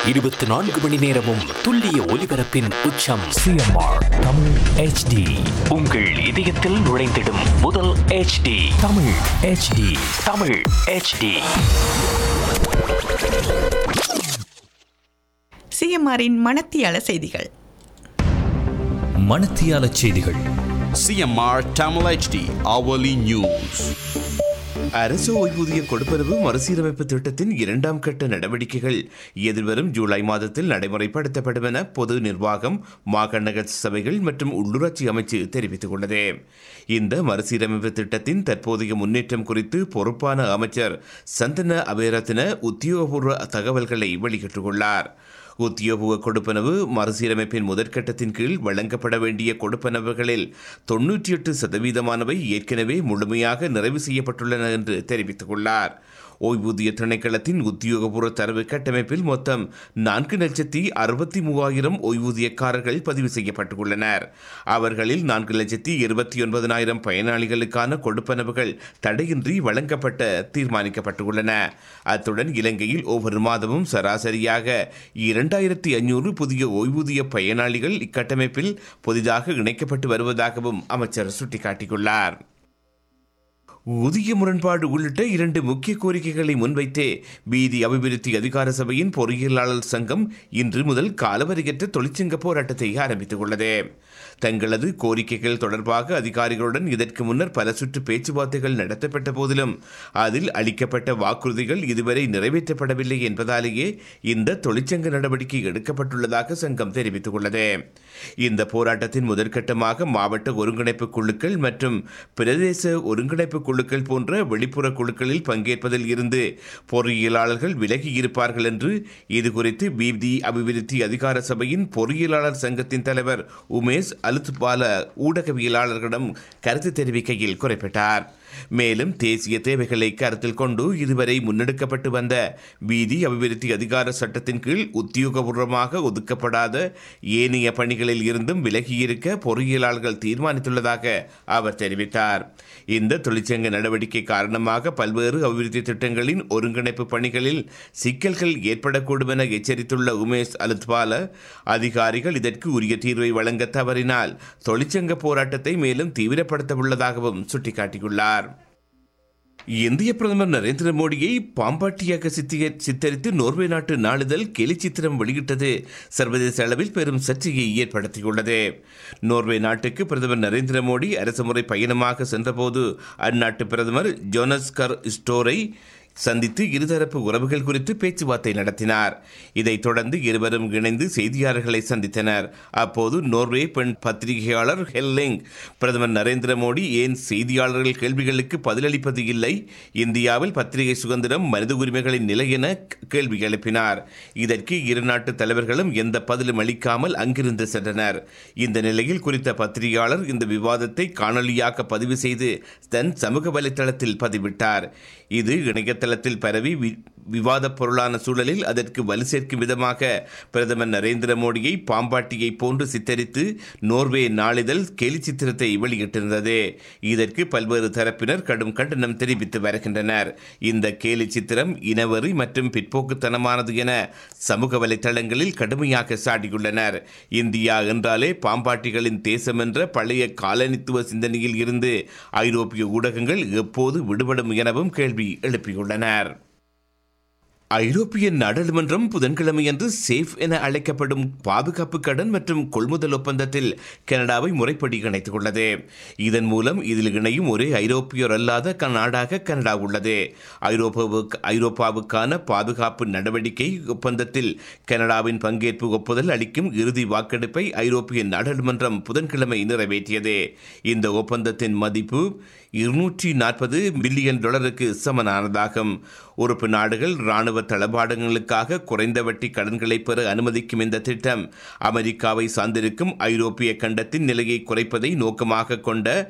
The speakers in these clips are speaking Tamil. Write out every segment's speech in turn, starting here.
இருபத்தி நான்கு மணி நேரமும் துல்லிய ஒலிபரப்பின் உச்சம் சிஎம்ஆர் தமிழ் ஹெச்டி உங்கள் இதயத்தில் நுழைந்திடும் முதல் HD Tamil HD Tamil HD சிஎம்ஆரின் மணத்தியால செய்திகள் மணத்தியால செய்திகள் CMR Tamil HD hourly news. அரசு ஓய்வூதிய கொடுப்பனவு மறுசீரமைப்பு திட்டத்தின் இரண்டாம் கட்ட நடவடிக்கைகள் எதிர்வரும் ஜூலை மாதத்தில் நடைமுறைப்படுத்தப்படும் என பொது நிர்வாகம் மாகாண சபைகள் மற்றும் உள்ளூராட்சி அமைச்சு தெரிவித்துள்ளது இந்த மறுசீரமைப்பு திட்டத்தின் தற்போதைய முன்னேற்றம் குறித்து பொறுப்பான அமைச்சர் சந்தன அபேரத்ன உத்தியோகபூர்வ தகவல்களை வெளியிட்டுள்ளார் உத்தியோக கொடுப்பனவு மறுசீரமைப்பின் முதற்கட்டத்தின் கீழ் வழங்கப்பட வேண்டிய கொடுப்பனவுகளில் தொன்னூற்றி எட்டு சதவீதமானவை ஏற்கனவே முழுமையாக நிறைவு செய்யப்பட்டுள்ளன என்று தெரிவித்துள்ளார் ஓய்வூதிய திணைக்களத்தின் உத்தியோகபூர்வ தரவு கட்டமைப்பில் மொத்தம் நான்கு லட்சத்தி அறுபத்தி மூவாயிரம் ஓய்வூதியக்காரர்கள் பதிவு செய்யப்பட்டுள்ளனர் அவர்களில் நான்கு லட்சத்தி இருபத்தி ஒன்பதனாயிரம் பயனாளிகளுக்கான கொடுப்பனவுகள் தடையின்றி வழங்கப்பட்ட தீர்மானிக்கப்பட்டுள்ளன அத்துடன் இலங்கையில் ஒவ்வொரு மாதமும் சராசரியாக இரண்டாயிரத்தி ஐநூறு புதிய ஓய்வூதிய பயனாளிகள் இக்கட்டமைப்பில் புதிதாக இணைக்கப்பட்டு வருவதாகவும் அமைச்சர் சுட்டிக்காட்டியுள்ளார் ஊதிய முரண்பாடு உள்ளிட்ட இரண்டு முக்கிய கோரிக்கைகளை முன்வைத்தே வீதி அபிவிருத்தி அதிகார சபையின் பொறியியலாளர் சங்கம் இன்று முதல் காலவரையற்ற தொழிற்சங்க போராட்டத்தை ஆரம்பித்துள்ளது தங்களது கோரிக்கைகள் தொடர்பாக அதிகாரிகளுடன் இதற்கு முன்னர் பல சுற்று பேச்சுவார்த்தைகள் நடத்தப்பட்ட போதிலும் அதில் அளிக்கப்பட்ட வாக்குறுதிகள் இதுவரை நிறைவேற்றப்படவில்லை என்பதாலேயே இந்த தொழிற்சங்க நடவடிக்கை எடுக்கப்பட்டுள்ளதாக சங்கம் தெரிவித்துள்ளது இந்த போராட்டத்தின் முதற்கட்டமாக மாவட்ட ஒருங்கிணைப்பு குழுக்கள் மற்றும் பிரதேச ஒருங்கிணைப்பு குழுக்கள் போன்ற வெளிப்புற குழுக்களில் பங்கேற்பதில் இருந்து பொறியியலாளர்கள் விலகி இருப்பார்கள் என்று இதுகுறித்து பிதி அபிவிருத்தி அதிகார சபையின் பொறியியலாளர் சங்கத்தின் தலைவர் உமேஷ் அலுத்பால ஊடகவியலாளர்களிடம் கருத்து தெரிவிக்கையில் குறிப்பிட்டார் மேலும் தேசிய தேவைகளை கருத்தில் கொண்டு இதுவரை முன்னெடுக்கப்பட்டு வந்த வீதி அபிவிருத்தி அதிகார சட்டத்தின் கீழ் உத்தியோகபூர்வமாக ஒதுக்கப்படாத ஏனைய பணிகளில் இருந்தும் விலகியிருக்க பொறியியலாளர்கள் தீர்மானித்துள்ளதாக அவர் தெரிவித்தார் இந்த தொழிற்சங்க நடவடிக்கை காரணமாக பல்வேறு அபிவிருத்தி திட்டங்களின் ஒருங்கிணைப்பு பணிகளில் சிக்கல்கள் ஏற்படக்கூடும் என எச்சரித்துள்ள உமேஷ் அலுத்வால அதிகாரிகள் இதற்கு உரிய தீர்வை வழங்க தவறினால் தொழிற்சங்க போராட்டத்தை மேலும் தீவிரப்படுத்த உள்ளதாகவும் சுட்டிக்காட்டியுள்ளார் இந்திய பிரதமர் நரேந்திர மோடியை பாம்பாட்டியாக சித்திய சித்தரித்து நோர்வே நாட்டு நாளிதழ் கெலி சித்திரம் வெளியிட்டது சர்வதேச அளவில் பெரும் சர்ச்சையை ஏற்படுத்தியுள்ளது நோர்வே நாட்டுக்கு பிரதமர் நரேந்திர மோடி அரசுமுறை பயணமாக சென்றபோது அந்நாட்டு பிரதமர் ஜோனஸ் கர் ஸ்டோரை சந்தித்து இருதரப்பு உறவுகள் குறித்து பேச்சுவார்த்தை நடத்தினார் இதைத் தொடர்ந்து இருவரும் இணைந்து செய்தியாளர்களை சந்தித்தனர் அப்போது நோர்வே பெண் பத்திரிகையாளர் ஹெல்லிங் பிரதமர் நரேந்திர மோடி ஏன் செய்தியாளர்கள் கேள்விகளுக்கு பதிலளிப்பது இல்லை இந்தியாவில் பத்திரிகை சுதந்திரம் மனித உரிமைகளின் நிலை என கேள்வி எழுப்பினார் இதற்கு இரு நாட்டு தலைவர்களும் எந்த பதிலும் அளிக்காமல் அங்கிருந்து சென்றனர் இந்த நிலையில் குறித்த பத்திரிகையாளர் இந்த விவாதத்தை காணொலியாக பதிவு செய்து தன் சமூக வலைதளத்தில் பதிவிட்டார் இது இணையதளத்தில் பரவி வி- விவாதப் பொருளான சூழலில் அதற்கு வலு சேர்க்கும் விதமாக பிரதமர் நரேந்திர மோடியை பாம்பாட்டியை போன்று சித்தரித்து நோர்வே நாளிதழ் கேலி சித்திரத்தை வெளியிட்டிருந்தது இதற்கு பல்வேறு தரப்பினர் கடும் கண்டனம் தெரிவித்து வருகின்றனர் இந்த கேலி சித்திரம் இனவெறி மற்றும் பிற்போக்குத்தனமானது என சமூக வலைதளங்களில் கடுமையாக சாடியுள்ளனர் இந்தியா என்றாலே பாம்பாட்டிகளின் தேசம் என்ற பழைய காலனித்துவ சிந்தனையில் இருந்து ஐரோப்பிய ஊடகங்கள் எப்போது விடுபடும் எனவும் கேள்வி எழுப்பியுள்ளனர் ஐரோப்பிய நாடாளுமன்றம் புதன்கிழமையன்று சேஃப் என அழைக்கப்படும் பாதுகாப்பு கடன் மற்றும் கொள்முதல் ஒப்பந்தத்தில் கனடாவை முறைப்படி இணைத்துள்ளது இதன் மூலம் இதில் இணையும் ஒரே ஐரோப்பியர் அல்லாத க- நாடாக கனடா உள்ளது ஐரோப்பாவுக்கு ஐரோப்பாவுக்கான பாதுகாப்பு நடவடிக்கை ஒப்பந்தத்தில் கனடாவின் பங்கேற்பு ஒப்புதல் அளிக்கும் இறுதி வாக்கெடுப்பை ஐரோப்பிய நாடாளுமன்றம் புதன்கிழமை நிறைவேற்றியது இந்த ஒப்பந்தத்தின் மதிப்பு இருநூற்றி நாற்பது பில்லியன் டாலருக்கு சமனானதாகும் உறுப்பு நாடுகள் இராணுவ தளபாடங்களுக்காக குறைந்த வட்டி கடன்களை பெற அனுமதிக்கும் இந்த திட்டம் அமெரிக்காவை சார்ந்திருக்கும் ஐரோப்பிய கண்டத்தின் நிலையை குறைப்பதை நோக்கமாக கொண்ட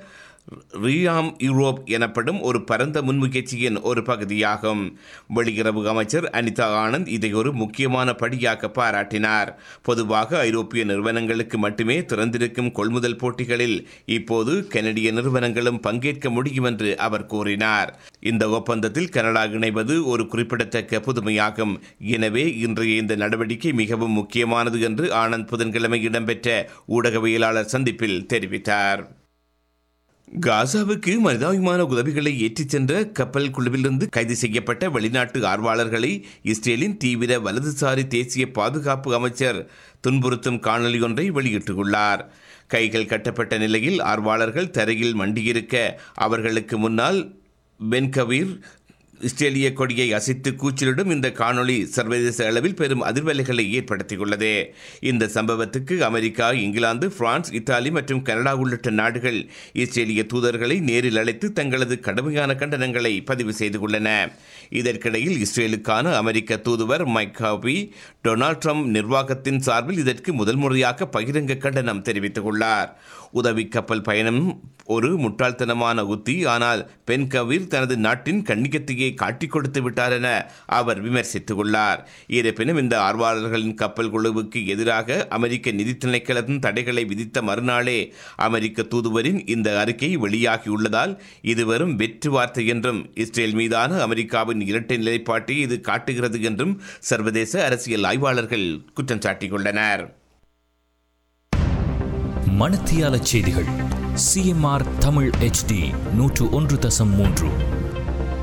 ரியாம் யூரோப் எனப்படும் ஒரு பரந்த முன்முயற்சியின் ஒரு பகுதியாகும் வெளியுறவு அமைச்சர் அனிதா ஆனந்த் இதை ஒரு முக்கியமான படியாக பாராட்டினார் பொதுவாக ஐரோப்பிய நிறுவனங்களுக்கு மட்டுமே திறந்திருக்கும் கொள்முதல் போட்டிகளில் இப்போது கனடிய நிறுவனங்களும் பங்கேற்க முடியும் என்று அவர் கூறினார் இந்த ஒப்பந்தத்தில் கனடா இணைவது ஒரு குறிப்பிடத்தக்க புதுமையாகும் எனவே இன்றைய இந்த நடவடிக்கை மிகவும் முக்கியமானது என்று ஆனந்த் புதன்கிழமை இடம்பெற்ற ஊடகவியலாளர் சந்திப்பில் தெரிவித்தார் காசாவுக்கு மனிதாபிமான உதவிகளை ஏற்றிச் சென்ற கப்பல் குழுவிலிருந்து கைது செய்யப்பட்ட வெளிநாட்டு ஆர்வலர்களை இஸ்ரேலின் தீவிர வலதுசாரி தேசிய பாதுகாப்பு அமைச்சர் துன்புறுத்தும் காணொலி ஒன்றை வெளியிட்டுள்ளார் கைகள் கட்டப்பட்ட நிலையில் ஆர்வலர்கள் தரையில் மண்டியிருக்க அவர்களுக்கு முன்னால் பென்கவீர் இஸ்ரேலிய கொடியை அசைத்து கூச்சலிடும் இந்த காணொளி சர்வதேச அளவில் பெரும் அதிர்வலைகளை ஏற்படுத்தியுள்ளது இந்த சம்பவத்துக்கு அமெரிக்கா இங்கிலாந்து பிரான்ஸ் இத்தாலி மற்றும் கனடா உள்ளிட்ட நாடுகள் இஸ்ரேலிய தூதர்களை நேரில் அழைத்து தங்களது கடுமையான கண்டனங்களை பதிவு செய்துள்ளன இதற்கிடையில் இஸ்ரேலுக்கான அமெரிக்க தூதுவர் மைக் ஹாவி டொனால்ட் ட்ரம்ப் நிர்வாகத்தின் சார்பில் இதற்கு முதல் முறையாக பகிரங்க கண்டனம் தெரிவித்துள்ளார் உதவி கப்பல் பயணம் ஒரு முட்டாள்தனமான உத்தி ஆனால் பென் கவீர் தனது நாட்டின் கண்ணியத்தையே காட்டிக் கொடுத்து விட்டார் என அவர் விமர்சித்துள்ளார் இருப்பினும் இந்த ஆர்வலர்களின் கப்பல் குழுவுக்கு எதிராக அமெரிக்க நிதி திணைக்களத்தின் தடைகளை விதித்த மறுநாளே அமெரிக்க தூதுவரின் இந்த அறிக்கை வெளியாகியுள்ளதால் இது வெறும் வெற்று வார்த்தை என்றும் இஸ்ரேல் மீதான அமெரிக்காவின் இரட்டை நிலைப்பாட்டை இது காட்டுகிறது என்றும் சர்வதேச அரசியல் ஆய்வாளர்கள் குற்றம் சாட்டியுள்ளனர் மணத்தியால செய்திகள் சிஎம்ஆர் தமிழ் HD நூற்று ஒன்று தசம் மூன்று